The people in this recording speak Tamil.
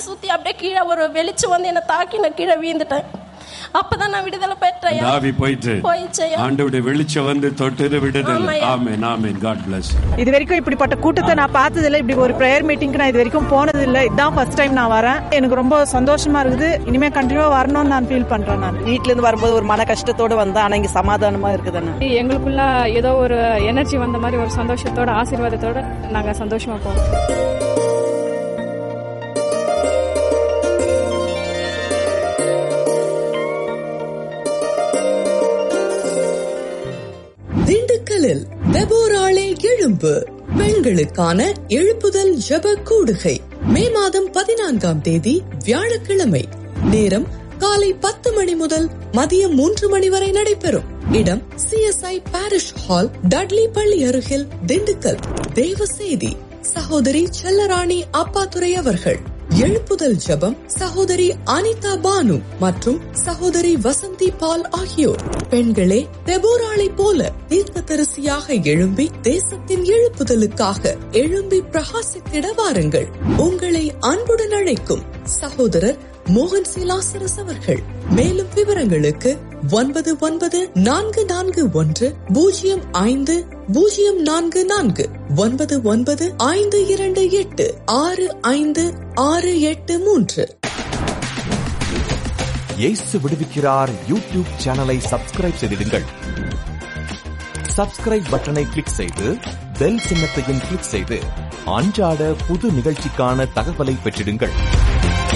சுத்தி அப்படியே கீழே ஒரு வெளிச்சம் வந்து என்னை தாக்கி நான் கீழே வீழ்ந்துட்டேன் அப்பதான் நான் விடுதலை பெற்றேன் அந்த ஆவி போயிட்டு போயிடுச்சையா ஆண்டவுடைய வெளிச்சம் வந்து தொட்டு விடுதலை ஆமாய்யா. ஆமென் ஆமென் காட் பிளஸ் இது வரைக்கும் இப்படிப்பட்ட கூட்டத்தை நான் பார்த்ததில்ல இப்படி ஒரு ப்ரேயர் மீட்டிங்க்கு நான் இது வரைக்கும் போனதில்லை இதுதான் ஃபர்ஸ்ட் டைம் நான் வரேன் எனக்கு ரொம்ப சந்தோஷமா இருக்குது இனிமே கண்டினியூவா வரணும்னு நான் ஃபீல் பண்றேன் நான் வீட்ல இருந்து வரும்போது ஒரு மன கஷ்டத்தோட வந்தேன் ஆனா இங்க சமாதானமா இருக்குதுன்னு எங்களுக்குள்ள ஏதோ ஒரு எனர்ஜி வந்த மாதிரி ஒரு சந்தோஷத்தோட ஆசீர்வாதத்தோட நாங்க சந்தோஷமா போவோம் திண்டுக்கல்லில் வெபோராளே எழும்பு பெண்களுக்கான எழுப்புதல் ஜெப கூடுகை மே மாதம் பதினான்காம் தேதி வியாழக்கிழமை நேரம் காலை பத்து மணி முதல் மதியம் மூன்று மணி வரை நடைபெறும் இடம் சிஎஸ்ஐ பாரிஷ் ஹால் டட்லி பள்ளி அருகில் திண்டுக்கல் தேவ செய்தி சகோதரி செல்லராணி அப்பாத்துரை அவர்கள் எழுப்புதல் ஜெபம் சகோதரி அனிதா பானு மற்றும் சகோதரி வசந்தி பால் ஆகியோர் பெண்களே தெபோராளை போல தீர்க்கதரிசியாக எழும்பி தேசத்தின் எழுப்புதலுக்காக எழும்பி பிரகாசித்திட வாருங்கள் உங்களை அன்புடன் அழைக்கும் சகோதரர் மோகன் சிலாசரஸ் அவர்கள் மேலும் விவரங்களுக்கு ஒன்பது ஒன்பது நான்கு நான்கு ஒன்று பூஜ்ஜியம் ஐந்து பூஜ்ஜியம் நான்கு நான்கு ஒன்பது ஒன்பது ஐந்து இரண்டு எட்டு ஆறு ஐந்து ஆறு எட்டு மூன்று இயேசு விடுவிக்கிறார் யூடியூப் சேனலை சப்ஸ்கிரைப் செய்திடுங்கள் சப்ஸ்கிரைப் பட்டனை கிளிக் செய்து பெல் சின்னத்தையும் கிளிக் செய்து அன்றாட புது நிகழ்ச்சிக்கான தகவலை பெற்றிடுங்கள்